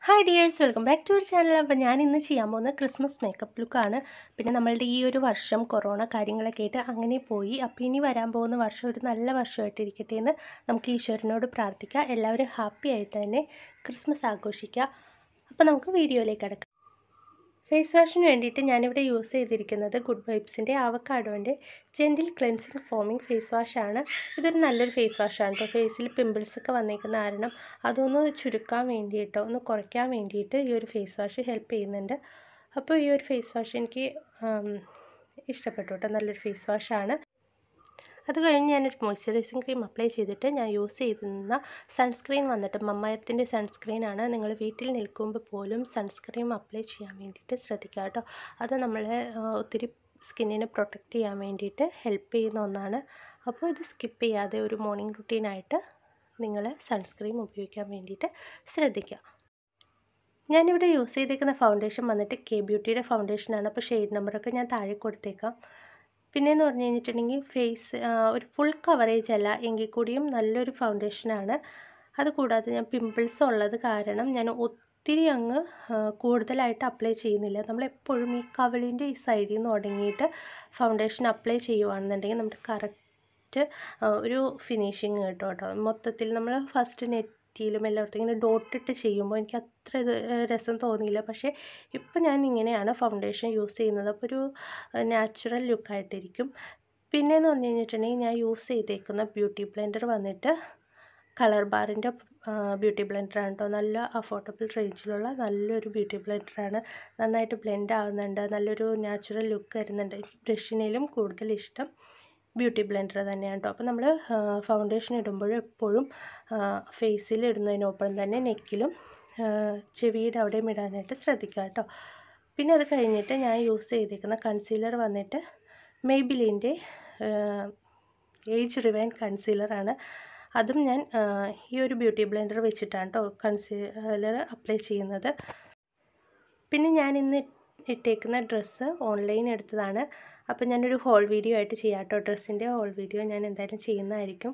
hi dears welcome back to our channel അപ്പോൾ ഞാൻ ഇന്ന് ചെയ്യാൻ പോകുന്നത് ക്രിസ്മസ് മേക്കപ്പ് ലുക്കാണ് പിന്നെ നമ്മളുടെ ഈ ഒരു വർഷം കൊറോണ കാര്യങ്ങളൊക്കെ ആയിട്ട് അങ്ങനെ പോയി അപ്പോൾ ഇനി വരാൻ പോകുന്ന വർഷം ഒരു നല്ല വർഷമായിട്ട് ഇരിക്കട്ടെ എന്ന് നമുക്ക് ഈശ്വരനോട് പ്രാർത്ഥിക്കാം എല്ലാവരും ഹാപ്പി ആയിട്ട് തന്നെ ക്രിസ്മസ് ആഘോഷിക്കുക അപ്പോൾ നമുക്ക് വീഡിയോയിലേക്ക് കിടക്കാം ഫേസ് വാഷിന് വേണ്ടിയിട്ട് ഞാനിവിടെ യൂസ് ചെയ്തിരിക്കുന്നത് ഗുഡ് വൈബ്സിൻ്റെ ആവക്കാഡോൻ്റെ ജെൻറ്റിൽ ക്ലെൻസിങ് ഫോമിങ് ഫേസ് വാഷാണ് ഇതൊരു നല്ലൊരു ഫേസ് വാഷാണ് കേട്ടോ ഫേസിൽ പിമ്പിൾസ് ഒക്കെ വന്നേക്കുന്ന കാരണം അതൊന്ന് ചുരുക്കാൻ വേണ്ടിയിട്ടോ ഒന്ന് കുറയ്ക്കാൻ വേണ്ടിയിട്ട് ഈ ഒരു ഫേസ് വാഷ് ഹെൽപ്പ് ചെയ്യുന്നുണ്ട് അപ്പോൾ ഈ ഒരു ഫേസ് വാഷ് എനിക്ക് ഇഷ്ടപ്പെട്ടു കേട്ടോ നല്ലൊരു ഫേസ് വാഷാണ് അത് കഴിഞ്ഞ് ഞാനൊരു മോയ്സ്ചറൈസിങ് ക്രീം അപ്ലൈ ചെയ്തിട്ട് ഞാൻ യൂസ് ചെയ്തിരുന്ന സൺസ്ക്രീൻ വന്നിട്ട് മമ്മയത്തിൻ്റെ സൺസ്ക്രീനാണ് നിങ്ങൾ വീട്ടിൽ നിൽക്കുമ്പോൾ പോലും സൺസ്ക്രീൻ അപ്ലൈ ചെയ്യാൻ വേണ്ടിയിട്ട് ശ്രദ്ധിക്കുക കേട്ടോ അത് നമ്മളെ ഒത്തിരി സ്കിന്നിനെ പ്രൊട്ടക്റ്റ് ചെയ്യാൻ വേണ്ടിയിട്ട് ഹെൽപ്പ് ചെയ്യുന്ന ഒന്നാണ് അപ്പോൾ ഇത് സ്കിപ്പ് ചെയ്യാതെ ഒരു മോർണിംഗ് റുട്ടീനായിട്ട് നിങ്ങൾ സൺസ്ക്രീൻ ഉപയോഗിക്കാൻ വേണ്ടിയിട്ട് ശ്രദ്ധിക്കുക ഞാനിവിടെ യൂസ് ചെയ്തേക്കുന്ന ഫൗണ്ടേഷൻ വന്നിട്ട് കെ ബ്യൂട്ടിയുടെ ഫൗണ്ടേഷനാണ് അപ്പോൾ ഷെയ്ഡ് നമ്പറൊക്കെ ഞാൻ താഴെ കൊടുത്തേക്കാം പിന്നെയെന്ന് പറഞ്ഞു കഴിഞ്ഞിട്ടുണ്ടെങ്കിൽ ഫേസ് ഒരു ഫുൾ കവറേജ് അല്ല എങ്കിൽ കൂടിയും നല്ലൊരു ഫൗണ്ടേഷനാണ് അതുകൂടാതെ ഞാൻ പിമ്പിൾസ് ഉള്ളത് കാരണം ഞാൻ ഒത്തിരി അങ്ങ് കൂടുതലായിട്ട് അപ്ലൈ ചെയ്യുന്നില്ല നമ്മളെപ്പോഴും ഈ കവിളിൻ്റെ ഈ സൈഡിൽ നിന്ന് തുടങ്ങിയിട്ട് ഫൗണ്ടേഷൻ അപ്ലൈ ചെയ്യുവാണെന്നുണ്ടെങ്കിൽ നമുക്ക് കറക്റ്റ് ഒരു ഫിനിഷിങ് കിട്ടും കേട്ടോ മൊത്തത്തിൽ നമ്മൾ ഫസ്റ്റ് നെറ്റിയിലും എല്ലായിടത്തും ഇങ്ങനെ ഡോട്ടിട്ട് ചെയ്യുമ്പോൾ എനിക്ക് അത്ര ഇത് രസം തോന്നിയില്ല പക്ഷേ ഇപ്പം ഞാൻ ഇങ്ങനെയാണ് ഫൗണ്ടേഷൻ യൂസ് ചെയ്യുന്നത് അപ്പോൾ ഒരു നാച്ചുറൽ ലുക്കായിട്ടിരിക്കും പിന്നെയെന്ന് പറഞ്ഞു കഴിഞ്ഞിട്ടുണ്ടെങ്കിൽ ഞാൻ യൂസ് ചെയ്തേക്കുന്ന ബ്യൂട്ടി ബ്ലെൻഡർ വന്നിട്ട് കളർ ബാറിൻ്റെ ബ്യൂട്ടി ബ്ലെൻഡറാണ് കേട്ടോ നല്ല അഫോർഡബിൾ റേഞ്ചിലുള്ള നല്ലൊരു ബ്യൂട്ടി ബ്ലെൻഡറാണ് നന്നായിട്ട് ബ്ലെൻഡ് ആവുന്നുണ്ട് നല്ലൊരു നാച്ചുറൽ ലുക്ക് വരുന്നുണ്ട് എനിക്ക് ബ്രഷിനേലും കൂടുതൽ ഇഷ്ടം ബ്യൂട്ടി ബ്ലെൻഡർ തന്നെയാണ് കേട്ടോ അപ്പോൾ നമ്മൾ ഫൗണ്ടേഷൻ ഇടുമ്പോൾ എപ്പോഴും ഫേസിൽ ഇടുന്നതിനൊപ്പം തന്നെ നെക്കിലും ചെവിയുടെ അവിടെയും ഇടാനായിട്ട് ശ്രദ്ധിക്കുക കേട്ടോ പിന്നെ അത് കഴിഞ്ഞിട്ട് ഞാൻ യൂസ് ചെയ്തിരിക്കുന്ന കൺസീലർ വന്നിട്ട് മെയ്ബിലിൻ്റെ ഏജ് റിവൈൻ കൺസീലറാണ് അതും ഞാൻ ഈ ഒരു ബ്യൂട്ടി ബ്ലെൻഡർ വെച്ചിട്ടാണ് കേട്ടോ കൺസീലർ അപ്ലൈ ചെയ്യുന്നത് പിന്നെ ഞാൻ ഇന്ന് ഇട്ടേക്കുന്ന ഡ്രസ്സ് ഓൺലൈൻ എടുത്തതാണ് അപ്പോൾ ഞാനൊരു ഹോൾ വീഡിയോ ആയിട്ട് ചെയ്യാം കേട്ടോ ഡ്രസ്സിൻ്റെ ഹോൾ വീഡിയോ ഞാൻ എന്തായാലും ചെയ്യുന്നതായിരിക്കും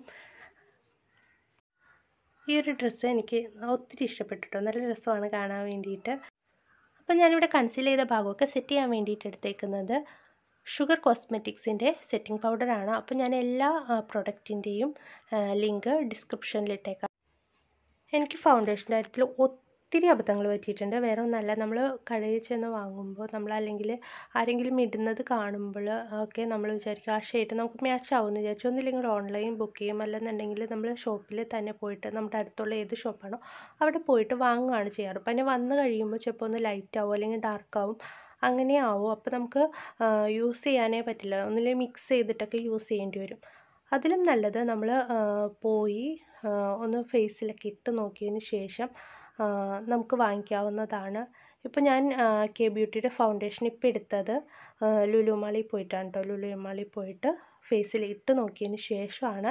ഈ ഒരു ഡ്രസ്സ് എനിക്ക് ഒത്തിരി ഇഷ്ടപ്പെട്ടു കേട്ടോ നല്ല രസമാണ് കാണാൻ വേണ്ടിയിട്ട് അപ്പോൾ ഞാനിവിടെ കൺസീൽ ചെയ്ത ഭാഗമൊക്കെ സെറ്റ് ചെയ്യാൻ വേണ്ടിയിട്ട് എടുത്തേക്കുന്നത് ഷുഗർ കോസ്മെറ്റിക്സിൻ്റെ സെറ്റിംഗ് പൗഡറാണ് അപ്പോൾ ഞാൻ എല്ലാ പ്രൊഡക്റ്റിൻ്റെയും ലിങ്ക് ഡിസ്ക്രിപ്ഷനിൽ ഇട്ടേക്കാം എനിക്ക് ഫൗണ്ടേഷൻ്റെ കാര്യത്തിൽ ഒത്തിരി അബദ്ധങ്ങൾ പറ്റിയിട്ടുണ്ട് വേറെ ഒന്നല്ല നമ്മൾ കടയിൽ ചെന്ന് വാങ്ങുമ്പോൾ നമ്മൾ അല്ലെങ്കിൽ ആരെങ്കിലും ഇടുന്നത് കാണുമ്പോൾ ഒക്കെ നമ്മൾ വിചാരിക്കും ആ ഷെയ്ഡ് നമുക്ക് മാച്ച് ആവുമെന്ന് വിചാരിച്ചു ഒന്നില്ലെങ്കിൽ ഓൺലൈൻ ബുക്ക് ചെയ്യും അല്ലെന്നുണ്ടെങ്കിൽ നമ്മൾ ഷോപ്പിൽ തന്നെ പോയിട്ട് നമ്മുടെ അടുത്തുള്ള ഏത് ഷോപ്പാണോ അവിടെ പോയിട്ട് വാങ്ങുകയാണ് ചെയ്യാറ് അപ്പം അതിന് വന്ന് കഴിയുമ്പോൾ ചിലപ്പോൾ ഒന്ന് ലൈറ്റ് ആവും അല്ലെങ്കിൽ ഡാർക്ക് ആവും അങ്ങനെ ആവും അപ്പോൾ നമുക്ക് യൂസ് ചെയ്യാനേ പറ്റില്ല ഒന്നില്ലെങ്കിൽ മിക്സ് ചെയ്തിട്ടൊക്കെ യൂസ് ചെയ്യേണ്ടി വരും അതിലും നല്ലത് നമ്മൾ പോയി ഒന്ന് ഫേസിലൊക്കെ ഇട്ട് നോക്കിയതിന് ശേഷം നമുക്ക് വാങ്ങിക്കാവുന്നതാണ് ഇപ്പോൾ ഞാൻ കെ ബ്യൂട്ടിയുടെ ഫൗണ്ടേഷൻ ഇപ്പോൾ എടുത്തത് ലുലു മാളിൽ പോയിട്ടാണ് കേട്ടോ ലുലു മാളിൽ പോയിട്ട് ഫേസിൽ ഇട്ട് നോക്കിയതിന് ശേഷമാണ്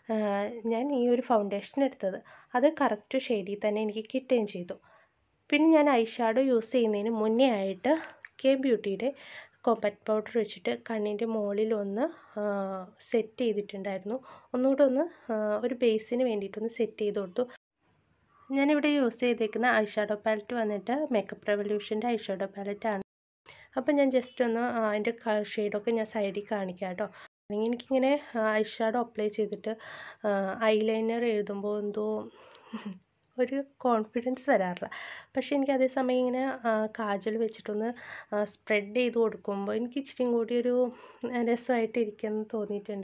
ഞാൻ ഈ ഒരു ഫൗണ്ടേഷൻ എടുത്തത് അത് കറക്റ്റ് ഷെയ്ഡിൽ തന്നെ എനിക്ക് കിട്ടുകയും ചെയ്തു പിന്നെ ഞാൻ ഐ ഷാഡോ യൂസ് ചെയ്യുന്നതിന് മുന്നേ ആയിട്ട് കെ ബ്യൂട്ടിയുടെ കോമ്പാക്ട് പൗഡർ വെച്ചിട്ട് കണ്ണിൻ്റെ മുകളിൽ ഒന്ന് സെറ്റ് ചെയ്തിട്ടുണ്ടായിരുന്നു ഒന്നുകൂടെ ഒന്ന് ഒരു ബേസിന് വേണ്ടിയിട്ടൊന്ന് സെറ്റ് ചെയ്ത് കൊടുത്തു ഞാനിവിടെ യൂസ് ചെയ്തേക്കുന്ന ഐ ഷാഡോ പാലറ്റ് വന്നിട്ട് മേക്കപ്പ് റെവല്യൂഷൻ്റെ ഐ ഷാഡോ പാലറ്റാണ് അപ്പോൾ ഞാൻ ജസ്റ്റ് ഒന്ന് അതിൻ്റെ ഷെയ്ഡൊക്കെ ഞാൻ സൈഡിൽ കാണിക്കാം കേട്ടോ അല്ലെങ്കിൽ എനിക്കിങ്ങനെ ഐ ഷാഡോ അപ്ലൈ ചെയ്തിട്ട് ഐലൈനർ എഴുതുമ്പോൾ എന്തോ ഒരു കോൺഫിഡൻസ് വരാറില്ല പക്ഷേ എനിക്ക് അതേസമയം ഇങ്ങനെ കാജൽ വെച്ചിട്ടൊന്ന് സ്പ്രെഡ് ചെയ്ത് കൊടുക്കുമ്പോൾ എനിക്ക് ഇച്ചിരിയും കൂടി ഒരു രസമായിട്ട് ഇരിക്കുമെന്ന് തോന്നിയിട്ടുണ്ട്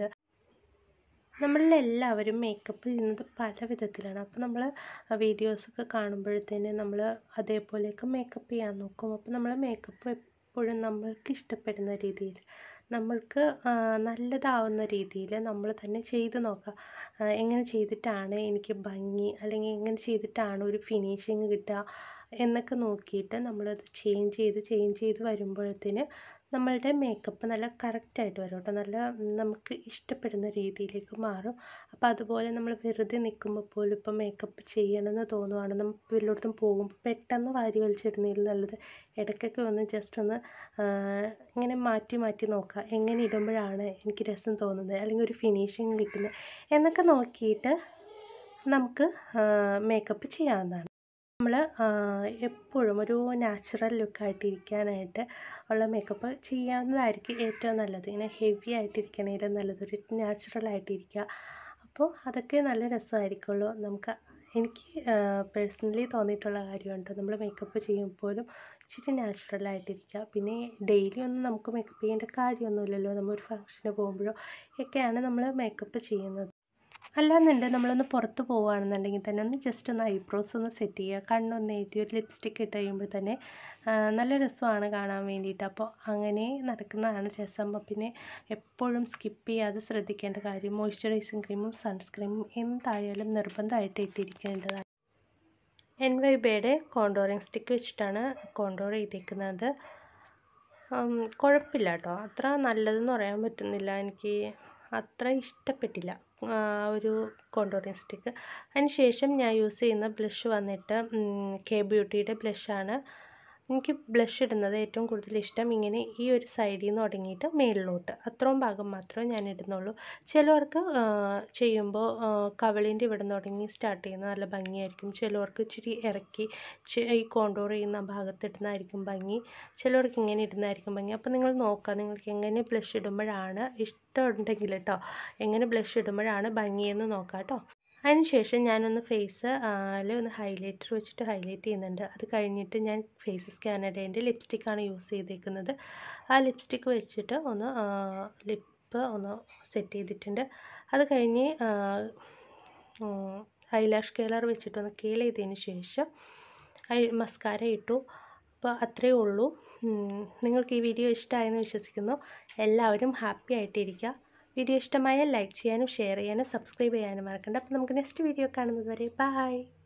നമ്മളിലെല്ലാവരും മേക്കപ്പ് ചെയ്യുന്നത് പല വിധത്തിലാണ് അപ്പോൾ നമ്മൾ വീഡിയോസൊക്കെ കാണുമ്പോഴത്തേന് നമ്മൾ അതേപോലെയൊക്കെ മേക്കപ്പ് ചെയ്യാൻ നോക്കും അപ്പോൾ നമ്മൾ മേക്കപ്പ് എപ്പോഴും നമ്മൾക്ക് ഇഷ്ടപ്പെടുന്ന രീതിയിൽ നമ്മൾക്ക് നല്ലതാവുന്ന രീതിയിൽ നമ്മൾ തന്നെ ചെയ്ത് നോക്കുക എങ്ങനെ ചെയ്തിട്ടാണ് എനിക്ക് ഭംഗി അല്ലെങ്കിൽ എങ്ങനെ ചെയ്തിട്ടാണ് ഒരു ഫിനിഷിങ് കിട്ടുക എന്നൊക്കെ നോക്കിയിട്ട് നമ്മളത് ചേഞ്ച് ചെയ്ത് ചേഞ്ച് ചെയ്ത് വരുമ്പോഴത്തേന് നമ്മളുടെ മേക്കപ്പ് നല്ല കറക്റ്റായിട്ട് വരും കേട്ടോ നല്ല നമുക്ക് ഇഷ്ടപ്പെടുന്ന രീതിയിലേക്ക് മാറും അപ്പോൾ അതുപോലെ നമ്മൾ വെറുതെ നിൽക്കുമ്പോൾ പോലും ഇപ്പം മേക്കപ്പ് ചെയ്യണമെന്ന് തോന്നുവാണ് നമ്മൾ വല്ലയിടത്തും പോകുമ്പോൾ പെട്ടെന്ന് വാരി വലിച്ചിടുന്നതിൽ നല്ലത് ഇടയ്ക്കൊക്കെ ഒന്ന് ജസ്റ്റ് ഒന്ന് ഇങ്ങനെ മാറ്റി മാറ്റി നോക്കുക എങ്ങനെ ഇടുമ്പോഴാണ് എനിക്ക് രസം തോന്നുന്നത് അല്ലെങ്കിൽ ഒരു ഫിനിഷിങ് കിട്ടുന്നത് എന്നൊക്കെ നോക്കിയിട്ട് നമുക്ക് മേക്കപ്പ് ചെയ്യാവുന്നതാണ് നമ്മൾ എപ്പോഴും ഒരു നാച്ചുറൽ ലുക്കായിട്ടിരിക്കാനായിട്ട് ഉള്ള മേക്കപ്പ് ചെയ്യാവുന്നതായിരിക്കും ഏറ്റവും നല്ലത് ഇങ്ങനെ ഹെവി ആയിട്ടിരിക്കണേലും നല്ലത് ഒരു നാച്ചുറൽ ആയിട്ടിരിക്കുക അപ്പോൾ അതൊക്കെ നല്ല രസമായിരിക്കുള്ളൂ നമുക്ക് എനിക്ക് പേഴ്സണലി തോന്നിയിട്ടുള്ള കാര്യമുണ്ട് നമ്മൾ മേക്കപ്പ് ചെയ്യുമ്പോഴും ഇച്ചിരി നാച്ചുറലായിട്ടിരിക്കുക പിന്നെ ഡെയിലി ഒന്നും നമുക്ക് മേക്കപ്പ് ചെയ്യേണ്ട കാര്യമൊന്നുമില്ലല്ലോ നമ്മൾ ഒരു ഫംഗ്ഷന് പോകുമ്പോഴോ ഒക്കെയാണ് നമ്മൾ മേക്കപ്പ് ചെയ്യുന്നത് അല്ലാന്നുണ്ടെങ്കിൽ നമ്മളൊന്ന് പുറത്ത് പോവുകയാണെന്നുണ്ടെങ്കിൽ തന്നെ ഒന്ന് ജസ്റ്റ് ഒന്ന് ഐബ്രോസ് ഒന്ന് സെറ്റ് ചെയ്യുക കണ്ണൊന്ന് എഴുതി ഒരു ലിപ്സ്റ്റിക്ക് ഇട്ട് കഴിയുമ്പോൾ തന്നെ നല്ല രസമാണ് കാണാൻ വേണ്ടിയിട്ട് അപ്പോൾ അങ്ങനെ നടക്കുന്നതാണ് രസം പിന്നെ എപ്പോഴും സ്കിപ്പ് ചെയ്യാതെ ശ്രദ്ധിക്കേണ്ട കാര്യം മോയ്സ്ചറൈസിങ് ക്രീമും സൺസ്ക്രീമും എന്തായാലും നിർബന്ധമായിട്ട് ഇട്ടിരിക്കേണ്ടതാണ് എൻ വൈ ബിയുടെ കോണ്ടോറിങ് സ്റ്റിക്ക് വെച്ചിട്ടാണ് കോണ്ടോർ ചെയ്തേക്കുന്നത് കുഴപ്പമില്ല കേട്ടോ അത്ര നല്ലതെന്ന് പറയാൻ പറ്റുന്നില്ല എനിക്ക് അത്ര ഇഷ്ടപ്പെട്ടില്ല ഒരു കോണ്ടോറിങ് സ്റ്റിക്ക് അതിന് ശേഷം ഞാൻ യൂസ് ചെയ്യുന്ന ബ്ലഷ് വന്നിട്ട് കെ ബ്യൂട്ടിയുടെ ബ്ലഷാണ് എനിക്ക് ബ്ലഷ് ഇടുന്നത് ഏറ്റവും കൂടുതൽ ഇഷ്ടം ഇങ്ങനെ ഈ ഒരു സൈഡിൽ നിന്ന് തുടങ്ങിയിട്ട് മേളിലോട്ട് അത്രയും ഭാഗം മാത്രമേ ഞാൻ ഇടുന്നുള്ളൂ ചിലവർക്ക് ചെയ്യുമ്പോൾ കവളിൻ്റെ ഇവിടെ നിന്ന് തുടങ്ങി സ്റ്റാർട്ട് ചെയ്യുന്നത് നല്ല ഭംഗിയായിരിക്കും ചിലവർക്ക് ഇച്ചിരി ഇറക്കി ഈ കോണ്ടോർ ചെയ്യുന്ന ഭാഗത്ത് ഇടുന്നതായിരിക്കും ഭംഗി ചിലവർക്ക് ഇങ്ങനെ ഇടുന്നതായിരിക്കും ഭംഗി അപ്പോൾ നിങ്ങൾ നോക്കുക നിങ്ങൾക്ക് എങ്ങനെ ബ്ലഷ് ഇടുമ്പോഴാണ് ഇഷ്ടമുണ്ടെങ്കിൽ കേട്ടോ എങ്ങനെ ബ്ലഷ് ഇടുമ്പോഴാണ് ഭംഗിയെന്ന് നോക്കാം കേട്ടോ അതിനുശേഷം ഞാനൊന്ന് ഫേസ് അതിൽ ഒന്ന് ഹൈലൈറ്റർ വെച്ചിട്ട് ഹൈലൈറ്റ് ചെയ്യുന്നുണ്ട് അത് കഴിഞ്ഞിട്ട് ഞാൻ ഫേസ് സ്കാനഡേൻ്റെ ലിപ്സ്റ്റിക്കാണ് യൂസ് ചെയ്തേക്കുന്നത് ആ ലിപ്സ്റ്റിക്ക് വെച്ചിട്ട് ഒന്ന് ലിപ്പ് ഒന്ന് സെറ്റ് ചെയ്തിട്ടുണ്ട് അത് കഴിഞ്ഞ് ഐലാഷ് കെയലർ വെച്ചിട്ടൊന്ന് കെയിൽ ചെയ്തതിന് ശേഷം ഐ മസ്കാര ഇട്ടു അപ്പോൾ അത്രയേ ഉള്ളൂ നിങ്ങൾക്ക് ഈ വീഡിയോ ഇഷ്ടമായെന്ന് വിശ്വസിക്കുന്നു എല്ലാവരും ഹാപ്പി ആയിട്ടിരിക്കുക വീഡിയോ ഇഷ്ടമായാൽ ലൈക്ക് ചെയ്യാനും ഷെയർ ചെയ്യാനും സബ്സ്ക്രൈബ് ചെയ്യാനും മറക്കണ്ട അപ്പോൾ നമുക്ക് നെക്സ്റ്റ് വീഡിയോ കാണുന്നത് വരെ ബൈ